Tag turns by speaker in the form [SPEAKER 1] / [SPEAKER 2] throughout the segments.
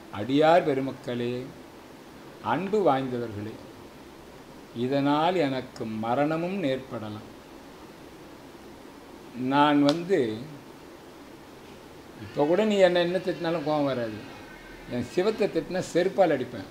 [SPEAKER 1] அடியார் பெருமக்களே அன்பு வாய்ந்தவர்களே இதனால் எனக்கு மரணமும் நேர்படலாம் நான் வந்து இப்போ கூட நீ என்ன என்ன திட்டினாலும் கோவம் வராது என் சிவத்தை திட்டினா செருப்பால் அடிப்பேன்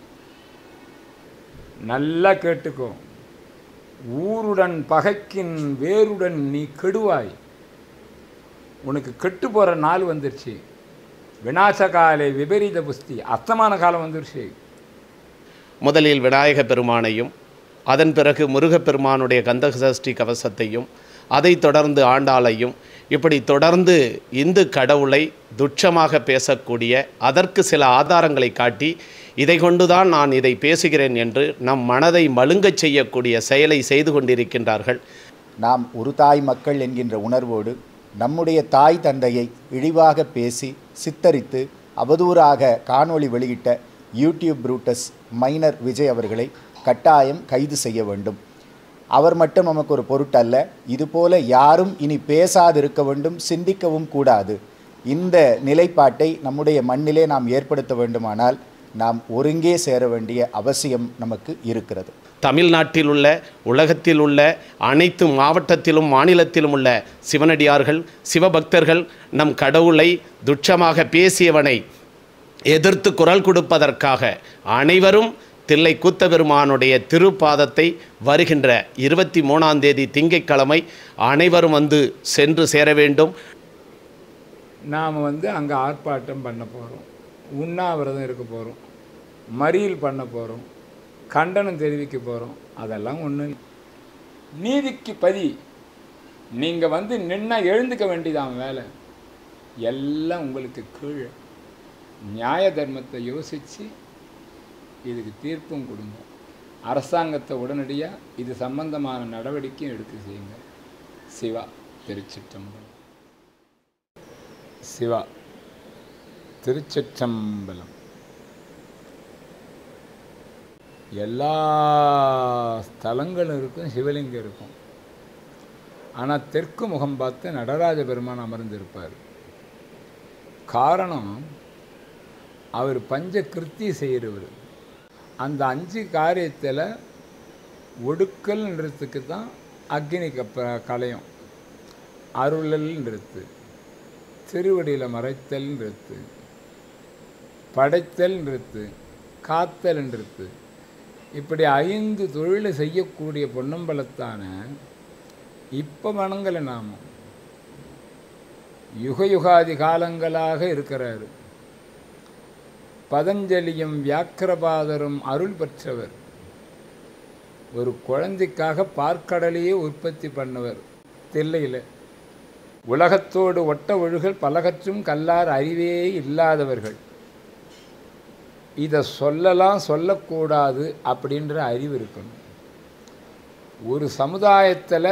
[SPEAKER 1] நல்லா கேட்டுக்கோ ஊருடன் பகைக்கின் வேருடன் நீ கெடுவாய் உனக்கு கெட்டு போகிற நாள் வந்துருச்சு விநாசகாலை விபரீத புஸ்தி அஸ்தமான காலம் வந்துருச்சு
[SPEAKER 2] முதலில் விநாயக பெருமானையும் அதன் பிறகு முருகப்பெருமானுடைய கந்தசஷ்டி கவசத்தையும் அதைத் தொடர்ந்து ஆண்டாளையும் இப்படி தொடர்ந்து இந்து கடவுளை துட்சமாக பேசக்கூடிய அதற்கு சில ஆதாரங்களை காட்டி இதை கொண்டுதான் நான் இதை பேசுகிறேன் என்று நம் மனதை மழுங்கச் செய்யக்கூடிய செயலை செய்து கொண்டிருக்கின்றார்கள்
[SPEAKER 3] நாம் ஒரு தாய் மக்கள் என்கின்ற உணர்வோடு நம்முடைய தாய் தந்தையை இழிவாக பேசி சித்தரித்து அவதூறாக காணொளி வெளியிட்ட யூடியூப் ப்ரூட்டஸ் மைனர் விஜய் அவர்களை கட்டாயம் கைது செய்ய வேண்டும் அவர் மட்டும் நமக்கு ஒரு பொருட்டல்ல இதுபோல யாரும் இனி பேசாதிருக்க வேண்டும் சிந்திக்கவும் கூடாது இந்த நிலைப்பாட்டை நம்முடைய மண்ணிலே நாம் ஏற்படுத்த வேண்டுமானால் நாம் ஒருங்கே சேர வேண்டிய அவசியம் நமக்கு இருக்கிறது
[SPEAKER 2] தமிழ்நாட்டில் உள்ள உலகத்தில் உள்ள அனைத்து மாவட்டத்திலும் மாநிலத்திலும் உள்ள சிவனடியார்கள் சிவபக்தர்கள் நம் கடவுளை துட்சமாக பேசியவனை எதிர்த்து குரல் கொடுப்பதற்காக அனைவரும் தில்லை கூத்தபெருமானுடைய திருப்பாதத்தை வருகின்ற இருபத்தி மூணாம் தேதி திங்கட்கிழமை அனைவரும் வந்து சென்று சேர வேண்டும்
[SPEAKER 1] நாம் வந்து அங்கே ஆர்ப்பாட்டம் பண்ண போகிறோம் உண்ணாவிரதம் இருக்க போகிறோம் மறியல் பண்ண போகிறோம் கண்டனம் தெரிவிக்க போகிறோம் அதெல்லாம் ஒன்று நீதிக்கு பதி நீங்கள் வந்து நின்னா எழுந்துக்க வேண்டியதான் வேலை எல்லாம் உங்களுக்கு கீழே நியாய தர்மத்தை யோசித்து இதுக்கு தீர்ப்பும் கொடுங்க அரசாங்கத்தை உடனடியாக இது சம்பந்தமான நடவடிக்கையும் எடுக்க செய்யுங்க சிவா திருச்சிற்றம்பலம் சிவா திருச்சிற்றம்பலம் எல்லா ஸ்தலங்களும் இருக்கும் சிவலிங்கம் இருக்கும் ஆனால் தெற்கு முகம் பார்த்து நடராஜ பெருமான் அமர்ந்திருப்பார் காரணம் அவர் பஞ்ச கிருத்தி செய்கிறவர் அந்த அஞ்சு காரியத்தில் ஒடுக்கல்ன்றதுக்கு தான் அக்னி கப்ப கலையும் அருளல்ன்றது திருவடியில் மறைத்தல்ன்றது படைத்தல்ன்றது காத்தல்ன்றது இப்படி ஐந்து தொழிலை செய்யக்கூடிய பொன்னம்பலத்தான இப்போ வணங்கலை நாம யுக யுகாதி காலங்களாக இருக்கிறாரு பதஞ்சலியும் வியாக்கிரபாதரும் அருள் பெற்றவர் ஒரு குழந்தைக்காக பார்க்கடலையே உற்பத்தி பண்ணவர் தில்லையில் உலகத்தோடு ஒட்ட ஒழுகல் பலகற்றும் கல்லார் அறிவே இல்லாதவர்கள் இதை சொல்லலாம் சொல்லக்கூடாது அப்படின்ற அறிவு இருக்கணும் ஒரு சமுதாயத்தில்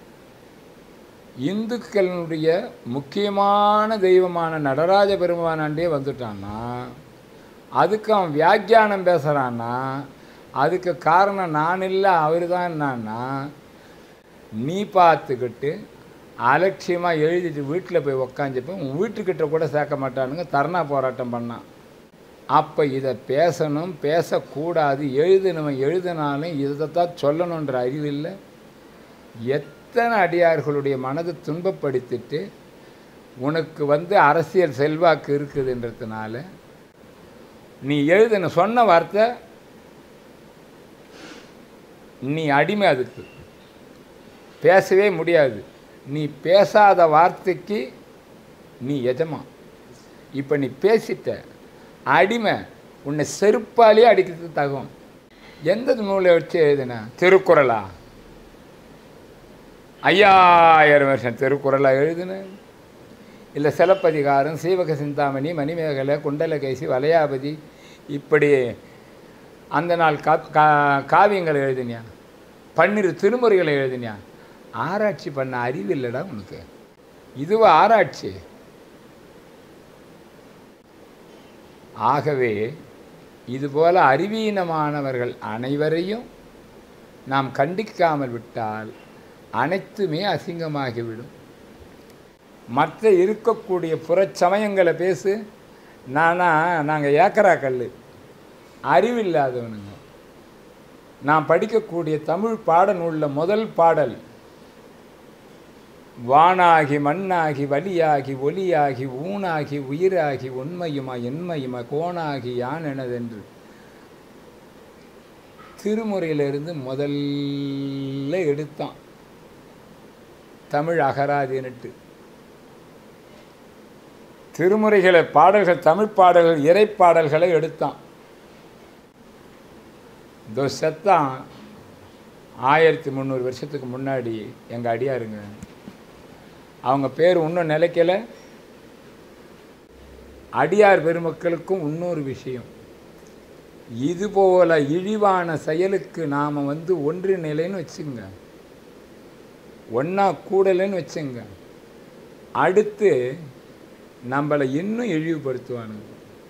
[SPEAKER 1] இந்துக்களுடைய முக்கியமான தெய்வமான நடராஜ பெருமானாண்டே வந்துட்டான்னா அதுக்கு அவன் வியாக்கியானம் பேசுகிறான்னா அதுக்கு காரணம் நான் இல்லை அவர் தான் என்னான்னா நீ பார்த்துக்கிட்டு அலட்சியமாக எழுதிட்டு வீட்டில் போய் உக்காந்துப்போ உன் வீட்டுக்கிட்ட கூட சேர்க்க மாட்டானுங்க தர்ணா போராட்டம் பண்ணான் அப்போ இதை பேசணும் பேசக்கூடாது எழுதினவன் எழுதினாலும் இதைத்தான் சொல்லணுன்ற அறிவு இல்லை எத்தனை அடியார்களுடைய மனதை துன்பப்படுத்திட்டு உனக்கு வந்து அரசியல் செல்வாக்கு இருக்குதுன்றதுனால நீ எழுதின சொன்ன வார்த்தை நீ அடிமை அதுக்கு பேசவே முடியாது நீ பேசாத வார்த்தைக்கு நீ எஜமான் இப்போ நீ பேசிட்ட அடிமை உன்னை செருப்பாலே அடிக்கிறதுக்கு தகும் எந்த நூலை வச்சு எழுதின திருக்குறளா ஐயாயிரம் வருஷம் திருக்குறளா எழுதின இல்லை சிலப்பதிகாரம் சீவக சிந்தாமணி மணிமேகலை குண்டலகேசி வலையாபதி இப்படி அந்த நாள் கா கா காவியங்களை எழுதினியா பன்னிரு திருமுறைகளை எழுதினியா ஆராய்ச்சி பண்ண அறிவு இல்லைடா உனக்கு இதுவா ஆராய்ச்சி ஆகவே இதுபோல அறிவீனமானவர்கள் அனைவரையும் நாம் கண்டிக்காமல் விட்டால் அனைத்துமே அசிங்கமாகிவிடும் மற்ற இருக்கக்கூடிய புறச்சமயங்களை பேசு நானா நாங்கள் ஏக்கரா கல் அறிவில்லாதவனுங்க நான் படிக்கக்கூடிய தமிழ் பாடநூலில் முதல் பாடல் வானாகி மண்ணாகி வலியாகி ஒலியாகி ஊனாகி உயிராகி உண்மையுமா என்மையுமா கோணாகி யான் எனதென்று திருமுறையிலிருந்து முதல்ல எடுத்தான் தமிழ் அகராதின்னுட்டு திருமுறைகளை பாடல்கள் தமிழ் பாடல்கள் இறைப்பாடல்களை எடுத்தான் இதோ செத்தான் ஆயிரத்தி முந்நூறு வருஷத்துக்கு முன்னாடி எங்கள் அடியாருங்க அவங்க பேர் இன்னும் நிலைக்கல அடியார் பெருமக்களுக்கும் இன்னொரு விஷயம் இதுபோல இழிவான செயலுக்கு நாம் வந்து ஒன்று நிலைன்னு வச்சுங்க ஒன்றா கூடலைன்னு வச்சுங்க அடுத்து நம்மளை இன்னும் இழிவுபடுத்துவானுங்க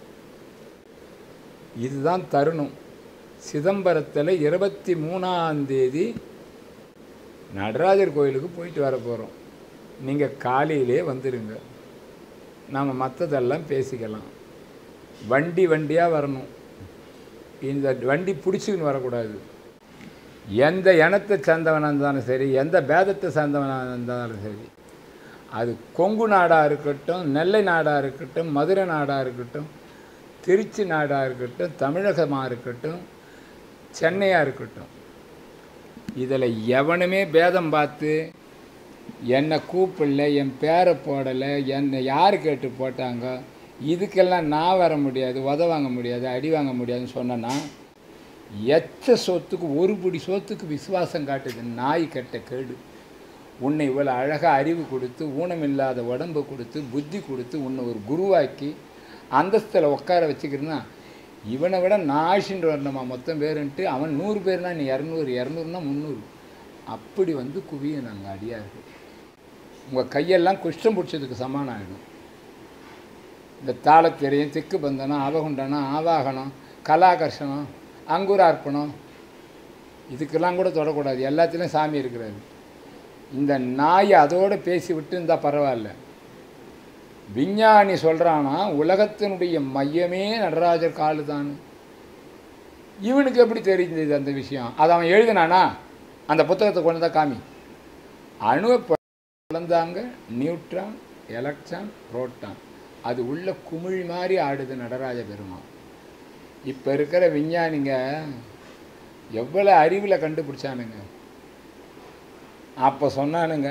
[SPEAKER 1] இதுதான் தருணம் சிதம்பரத்தில் இருபத்தி மூணாம் தேதி நடராஜர் கோயிலுக்கு போயிட்டு வர போகிறோம் நீங்கள் காலையிலே வந்துடுங்க நாம் மற்றதெல்லாம் பேசிக்கலாம் வண்டி வண்டியாக வரணும் இந்த வண்டி பிடிச்சிக்கின்னு வரக்கூடாது எந்த இனத்தை சேர்ந்தவனாக இருந்தாலும் சரி எந்த பேதத்தை சேர்ந்தவனாக இருந்தாலும் சரி அது கொங்கு நாடாக இருக்கட்டும் நெல்லை நாடாக இருக்கட்டும் மதுரை நாடாக இருக்கட்டும் திருச்சி நாடாக இருக்கட்டும் தமிழகமாக இருக்கட்டும் சென்னையாக இருக்கட்டும் இதில் எவனுமே பேதம் பார்த்து என்னை கூப்பிடல என் பேரை போடலை என்னை யார் கேட்டு போட்டாங்க இதுக்கெல்லாம் நான் வர முடியாது உத வாங்க முடியாது அடி வாங்க முடியாதுன்னு சொன்னேன்னா எச்ச சொத்துக்கு ஒரு பிடி சொத்துக்கு விசுவாசம் காட்டுது நாய் கெட்ட கேடு உன்னை இவ்வளோ அழகாக அறிவு கொடுத்து ஊனமில்லாத உடம்பு கொடுத்து புத்தி கொடுத்து உன்னை ஒரு குருவாக்கி அந்தஸ்தில் உட்கார வச்சுக்கிறனா இவனை விட நான் ஆஷின்னு வரணுமா மொத்தம் பேருன்ட்டு அவன் நூறு பேர்னா நீ இரநூறு இரநூறுனா முந்நூறு அப்படி வந்து குவியும் நாங்கள் அடியார்கள் உங்கள் கையெல்லாம் குஷ்டம் பிடிச்சதுக்கு சமானம் ஆகிடும் இந்த தாளத்திரையும் திக்கு பந்தனம் அவகுண்டனம் ஆவாகனம் கலாகர்ஷணம் அங்குரார்ப்பணம் இதுக்கெல்லாம் கூட தொடக்கூடாது எல்லாத்துலேயும் சாமி இருக்கிறாரு இந்த நாயை அதோடு பேசி விட்டு இருந்தால் பரவாயில்ல விஞ்ஞானி சொல்கிறானா உலகத்தினுடைய மையமே நடராஜர் காலு தான் இவனுக்கு எப்படி தெரிஞ்சது அந்த விஷயம் அதை அவன் எழுதினானா அந்த புத்தகத்தை கொண்டு தான் காமி அணுவை பிளந்தாங்க நியூட்ரான் எலக்ட்ரான் புரோட்டான் அது உள்ள குமிழ் மாதிரி ஆடுது நடராஜ பெருமான் இப்போ இருக்கிற விஞ்ஞானிங்க எவ்வளோ அறிவில் கண்டுபிடிச்சானுங்க அப்போ சொன்னானுங்க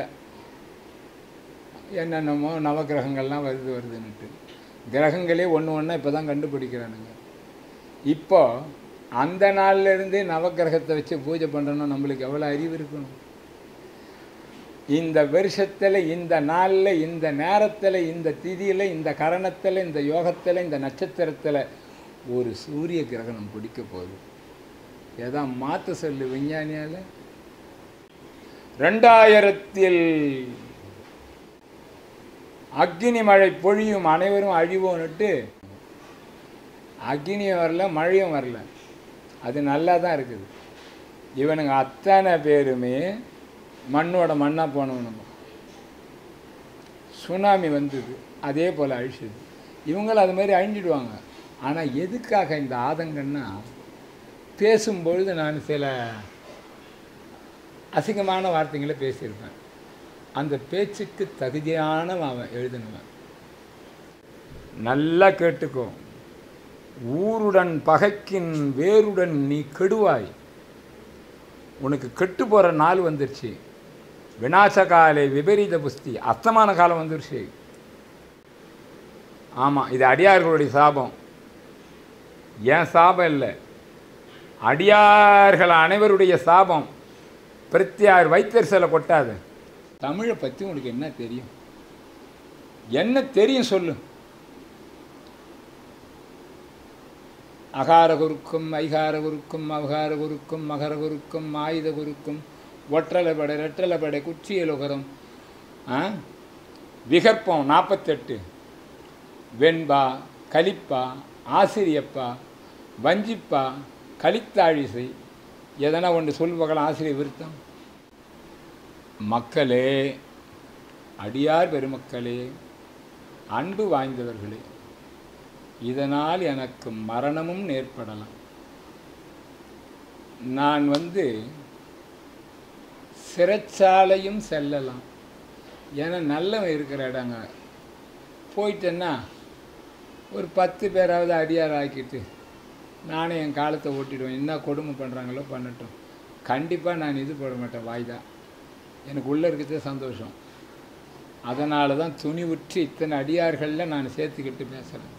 [SPEAKER 1] என்னென்னமோ நவக்கிரகங்கள்லாம் வருது வருதுன்னுட்டு கிரகங்களே ஒன்று ஒன்றா இப்போ தான் கண்டுபிடிக்கிறானுங்க இப்போ அந்த நாள்ல இருந்தே நவக்கிரகத்தை வச்சு பூஜை பண்ணுறோன்னா நம்மளுக்கு எவ்வளோ அறிவு இருக்கணும் இந்த வருஷத்தில் இந்த நாளில் இந்த நேரத்தில் இந்த திதியில் இந்த கரணத்தில் இந்த யோகத்தில் இந்த நட்சத்திரத்தில் ஒரு சூரிய கிரகணம் பிடிக்க போகுது ஏதா மாற்ற சொல்லு விஞ்ஞானியால் ரெண்டாயிரத்தில் அக்னி மழை பொழியும் அனைவரும் அழிவோன்னுட்டு அக்னியும் வரல மழையும் வரல அது நல்லா தான் இருக்குது இவனுங்க அத்தனை பேருமே மண்ணோட மண்ணாக போனவனுங்க சுனாமி வந்தது அதே போல் அழிச்சுது இவங்களும் அது மாதிரி அழிஞ்சிடுவாங்க ஆனால் எதுக்காக இந்த ஆதங்கன்னா பேசும்பொழுது நான் சில அசிங்கமான வார்த்தைகளை பேசியிருப்பேன் அந்த பேச்சுக்கு தகுதியான அவன் எழுதினவன் நல்லா கேட்டுக்கோ ஊருடன் பகைக்கின் வேருடன் நீ கெடுவாய் உனக்கு கெட்டு போகிற நாள் வந்துருச்சு விநாசகாலை விபரீத புஸ்தி அஸ்தமான காலம் வந்துருச்சு ஆமாம் இது அடியார்களுடைய சாபம் ஏன் சாபம் இல்லை அடியார்கள் அனைவருடைய சாபம் பிரத்யார் வைத்தர் சில கொட்டாது தமிழை பற்றி உனக்கு என்ன தெரியும் என்ன தெரியும் சொல்லு அகார குருக்கும் ஐகார குருக்கும் அவகார குருக்கும் மகர குருக்கும் ஆயுத குருக்கும் ஒற்றலைப்படை ரெட்டலைப்படை குச்சியலுகரம் ஆ விகற்பம் நாற்பத்தெட்டு வெண்பா கலிப்பா ஆசிரியப்பா வஞ்சிப்பா கலித்தாழிசை எதனா ஒன்று சொல்வகலாம் ஆசிரியர் விருத்தம் மக்களே அடியார் பெருமக்களே அன்பு வாய்ந்தவர்களே இதனால் எனக்கு மரணமும் ஏற்படலாம் நான் வந்து சிறைச்சாலையும் செல்லலாம் ஏன்னா நல்லவன் இருக்கிற இடங்க போயிட்டேன்னா ஒரு பத்து பேராவது அடியார் ஆக்கிட்டு நானே என் காலத்தை ஓட்டிடுவேன் என்ன கொடுமை பண்ணுறாங்களோ பண்ணட்டும் கண்டிப்பாக நான் இது போட மாட்டேன் வாய்தா எனக்கு உள்ளே இருக்கிறதே சந்தோஷம் அதனால தான் துணி உற்றி இத்தனை அடியார்களில் நான் சேர்த்துக்கிட்டு பேசுகிறேன்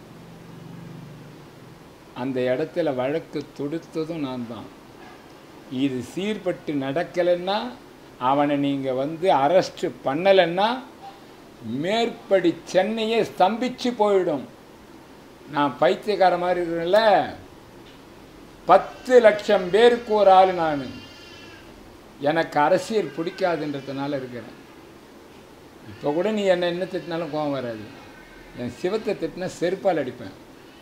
[SPEAKER 1] அந்த இடத்துல வழக்கு தொடுத்ததும் நான் தான் இது சீர்பட்டு நடக்கலைன்னா அவனை நீங்கள் வந்து அரெஸ்ட் பண்ணலைன்னா மேற்படி சென்னையே ஸ்தம்பிச்சு போயிடும் நான் பைத்தியக்கார மாதிரி இருக்கிறேன்ல பத்து லட்சம் பேருக்கு ஒரு ஆள் நான் எனக்கு அரசியல் பிடிக்காதுன்றதுனால இருக்கிறேன் இப்போ கூட நீ என்ன என்ன திட்டினாலும் கோவம் வராது என் சிவத்தை திட்டினா செருப்பால் அடிப்பேன்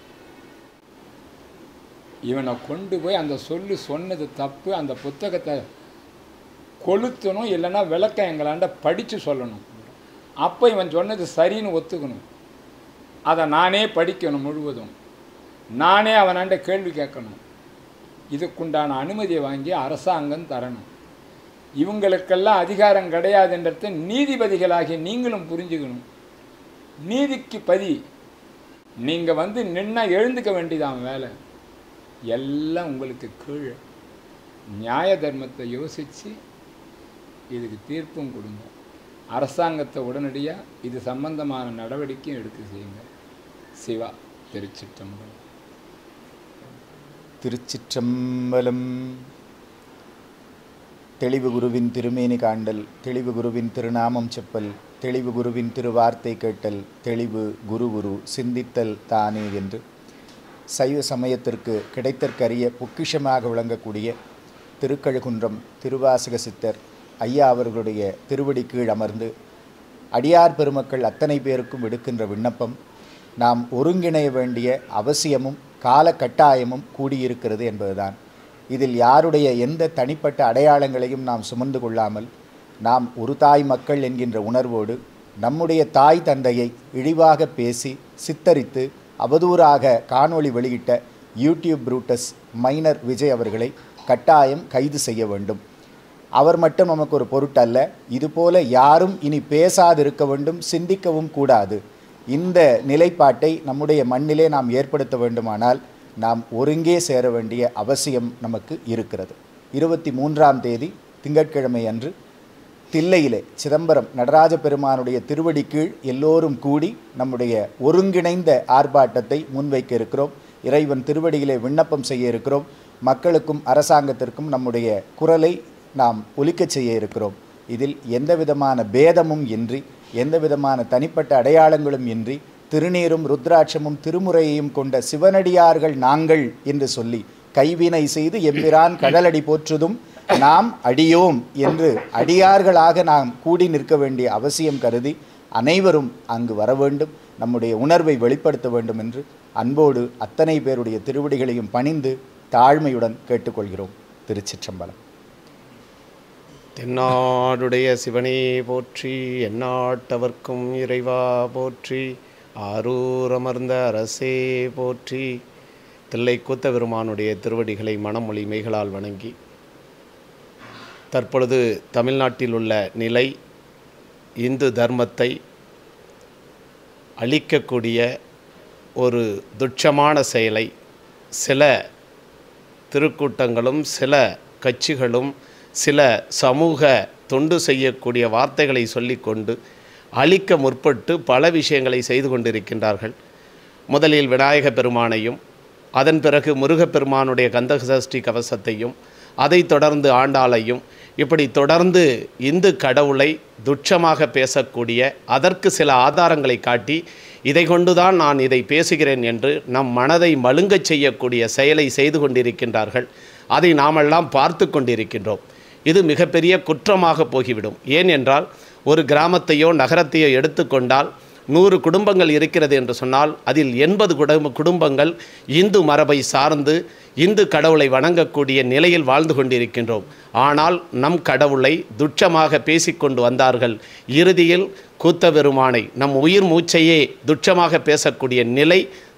[SPEAKER 1] இவனை கொண்டு போய் அந்த சொல்லு சொன்னது தப்பு அந்த புத்தகத்தை கொளுத்தணும் இல்லைன்னா விளக்கம் எங்களாண்ட படித்து சொல்லணும் அப்போ இவன் சொன்னது சரின்னு ஒத்துக்கணும் அதை நானே படிக்கணும் முழுவதும் நானே அவனாண்ட கேள்வி கேட்கணும் இதுக்குண்டான அனுமதியை வாங்கி அரசாங்கம் தரணும் இவங்களுக்கெல்லாம் அதிகாரம் கிடையாதுன்றத நீதிபதிகளாகிய நீங்களும் புரிஞ்சுக்கணும் நீதிக்கு பதி நீங்கள் வந்து நின்னா எழுந்துக்க வேண்டியதான் வேலை எல்லாம் உங்களுக்கு கீழே நியாய தர்மத்தை யோசித்து இதுக்கு தீர்ப்பும் கொடுங்க அரசாங்கத்தை உடனடியாக இது சம்பந்தமான நடவடிக்கையும் எடுக்க செய்யுங்க சிவா திருச்சிற்றம்பலம்
[SPEAKER 3] திருச்சிற்றம்பலம் தெளிவு குருவின் திருமேனி காண்டல் தெளிவு குருவின் திருநாமம் செப்பல் தெளிவு குருவின் திருவார்த்தை கேட்டல் தெளிவு குரு குரு சிந்தித்தல் தானே என்று சைவ சமயத்திற்கு கிடைத்தற்கரிய பொக்கிஷமாக விளங்கக்கூடிய திருக்கழுகுன்றம் திருவாசக சித்தர் ஐயா அவர்களுடைய திருவடி கீழ் அமர்ந்து அடியார் பெருமக்கள் அத்தனை பேருக்கும் விடுக்கின்ற விண்ணப்பம் நாம் ஒருங்கிணைய வேண்டிய அவசியமும் கால கட்டாயமும் கூடியிருக்கிறது என்பதுதான் இதில் யாருடைய எந்த தனிப்பட்ட அடையாளங்களையும் நாம் சுமந்து கொள்ளாமல் நாம் ஒரு தாய் மக்கள் என்கின்ற உணர்வோடு நம்முடைய தாய் தந்தையை இழிவாக பேசி சித்தரித்து அவதூறாக காணொளி வெளியிட்ட யூடியூப் ப்ரூட்டஸ் மைனர் விஜய் அவர்களை கட்டாயம் கைது செய்ய வேண்டும் அவர் மட்டும் நமக்கு ஒரு பொருட்டல்ல இதுபோல யாரும் இனி பேசாதிருக்க வேண்டும் சிந்திக்கவும் கூடாது இந்த நிலைப்பாட்டை நம்முடைய மண்ணிலே நாம் ஏற்படுத்த வேண்டுமானால் நாம் ஒருங்கே சேர வேண்டிய அவசியம் நமக்கு இருக்கிறது இருபத்தி மூன்றாம் தேதி திங்கட்கிழமை அன்று தில்லையிலே சிதம்பரம் நடராஜ பெருமானுடைய திருவடி கீழ் எல்லோரும் கூடி நம்முடைய ஒருங்கிணைந்த ஆர்ப்பாட்டத்தை முன்வைக்க இருக்கிறோம் இறைவன் திருவடியிலே விண்ணப்பம் செய்ய இருக்கிறோம் மக்களுக்கும் அரசாங்கத்திற்கும் நம்முடைய குரலை நாம் ஒலிக்கச் செய்ய இருக்கிறோம் இதில் எந்த விதமான பேதமும் இன்றி எந்த விதமான தனிப்பட்ட அடையாளங்களும் இன்றி திருநீரும் ருத்ராட்சமும் திருமுறையையும் கொண்ட சிவனடியார்கள் நாங்கள் என்று சொல்லி கைவினை செய்து எம்பிரான் கடலடி போற்றுதும் நாம் அடியோம் என்று அடியார்களாக நாம் கூடி நிற்க வேண்டிய அவசியம் கருதி அனைவரும் அங்கு வர வேண்டும் நம்முடைய உணர்வை வெளிப்படுத்த வேண்டும் என்று அன்போடு அத்தனை பேருடைய திருவடிகளையும் பணிந்து தாழ்மையுடன் கேட்டுக்கொள்கிறோம் திருச்சிற்றம்பலம்
[SPEAKER 2] தென்னாடுடைய சிவனே போற்றி எந்நாட்டவர்க்கும் இறைவா போற்றி ஆரூர் அமர்ந்த அரசே போற்றி தில்லை கூத்த பெருமானுடைய திருவடிகளை மனமொழி மெய்களால் வணங்கி தற்பொழுது தமிழ்நாட்டில் உள்ள நிலை இந்து தர்மத்தை அழிக்கக்கூடிய ஒரு துட்சமான செயலை சில திருக்கூட்டங்களும் சில கட்சிகளும் சில சமூக தொண்டு செய்யக்கூடிய வார்த்தைகளை சொல்லிக்கொண்டு அழிக்க முற்பட்டு பல விஷயங்களை செய்து கொண்டிருக்கின்றார்கள் முதலில் விநாயக பெருமானையும் அதன் பிறகு முருகப்பெருமானுடைய கந்தசஷ்டி கவசத்தையும் அதைத் தொடர்ந்து ஆண்டாளையும் இப்படி தொடர்ந்து இந்து கடவுளை துட்சமாக பேசக்கூடிய அதற்கு சில ஆதாரங்களை காட்டி இதை கொண்டுதான் நான் இதை பேசுகிறேன் என்று நம் மனதை மழுங்கச் செய்யக்கூடிய செயலை செய்து கொண்டிருக்கின்றார்கள் அதை நாமெல்லாம் பார்த்து கொண்டிருக்கின்றோம் இது மிகப்பெரிய குற்றமாக போகிவிடும் ஏன் என்றால் ஒரு கிராமத்தையோ நகரத்தையோ எடுத்துக்கொண்டால் நூறு குடும்பங்கள் இருக்கிறது என்று சொன்னால் அதில் எண்பது குடும்ப குடும்பங்கள் இந்து மரபை சார்ந்து இந்து கடவுளை வணங்கக்கூடிய நிலையில் வாழ்ந்து கொண்டிருக்கின்றோம் ஆனால் நம் கடவுளை துட்சமாக பேசிக்கொண்டு வந்தார்கள் இறுதியில் கூத்த பெருமானை நம் உயிர் மூச்சையே துட்சமாக பேசக்கூடிய நிலை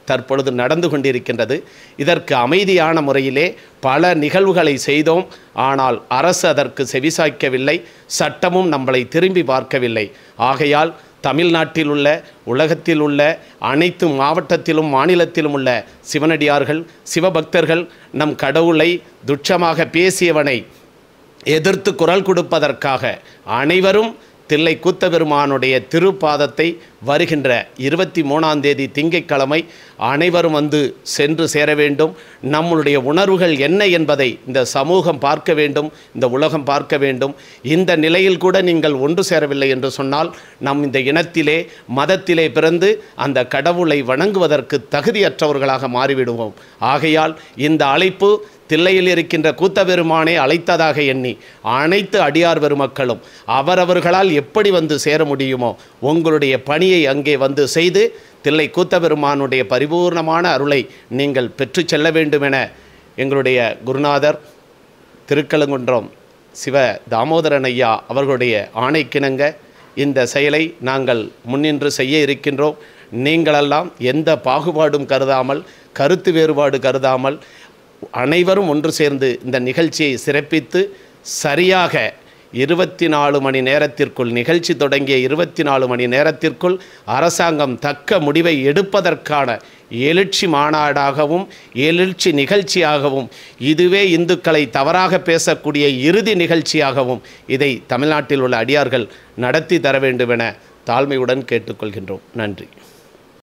[SPEAKER 2] தற்பொழுது நடந்து கொண்டிருக்கின்றது இதற்கு அமைதியான முறையிலே பல நிகழ்வுகளை செய்தோம் ஆனால் அரசு அதற்கு செவிசாய்க்கவில்லை சட்டமும் நம்மளை திரும்பி பார்க்கவில்லை ஆகையால் தமிழ்நாட்டில் உள்ள உலகத்தில் உள்ள அனைத்து மாவட்டத்திலும் மாநிலத்திலும் உள்ள சிவனடியார்கள் சிவபக்தர்கள் நம் கடவுளை துச்சமாக பேசியவனை எதிர்த்து குரல் கொடுப்பதற்காக அனைவரும் தில்லை கூத்தபெருமானுடைய திருப்பாதத்தை வருகின்ற இருபத்தி மூணாம் தேதி திங்கட்கிழமை அனைவரும் வந்து சென்று சேர வேண்டும் நம்மளுடைய உணர்வுகள் என்ன என்பதை இந்த சமூகம் பார்க்க வேண்டும் இந்த உலகம் பார்க்க வேண்டும் இந்த நிலையில் கூட நீங்கள் ஒன்று சேரவில்லை என்று சொன்னால் நம் இந்த இனத்திலே மதத்திலே பிறந்து அந்த கடவுளை வணங்குவதற்கு தகுதியற்றவர்களாக மாறிவிடுவோம் ஆகையால் இந்த அழைப்பு தில்லையில் இருக்கின்ற கூத்தபெருமானை அழைத்ததாக எண்ணி அனைத்து அடியார் பெருமக்களும் அவரவர்களால் எப்படி வந்து சேர முடியுமோ உங்களுடைய பணியை அங்கே வந்து செய்து தில்லை கூத்தபெருமானுடைய பரிபூர்ணமான அருளை நீங்கள் பெற்று செல்ல வேண்டுமென எங்களுடைய குருநாதர் திருக்கழுங்குன்றம் சிவ தாமோதரன் ஐயா அவர்களுடைய ஆணைக்கிணங்க இந்த செயலை நாங்கள் முன்னின்று செய்ய இருக்கின்றோம் நீங்களெல்லாம் எந்த பாகுபாடும் கருதாமல் கருத்து வேறுபாடு கருதாமல் அனைவரும் ஒன்று சேர்ந்து இந்த நிகழ்ச்சியை சிறப்பித்து சரியாக இருபத்தி நாலு மணி நேரத்திற்குள் நிகழ்ச்சி தொடங்கிய இருபத்தி நாலு மணி நேரத்திற்குள் அரசாங்கம் தக்க முடிவை எடுப்பதற்கான எழுச்சி மாநாடாகவும் எழுச்சி நிகழ்ச்சியாகவும் இதுவே இந்துக்களை தவறாக பேசக்கூடிய இறுதி நிகழ்ச்சியாகவும் இதை தமிழ்நாட்டில் உள்ள அடியார்கள் நடத்தி தர வேண்டுமென தாழ்மையுடன் கேட்டுக்கொள்கின்றோம் நன்றி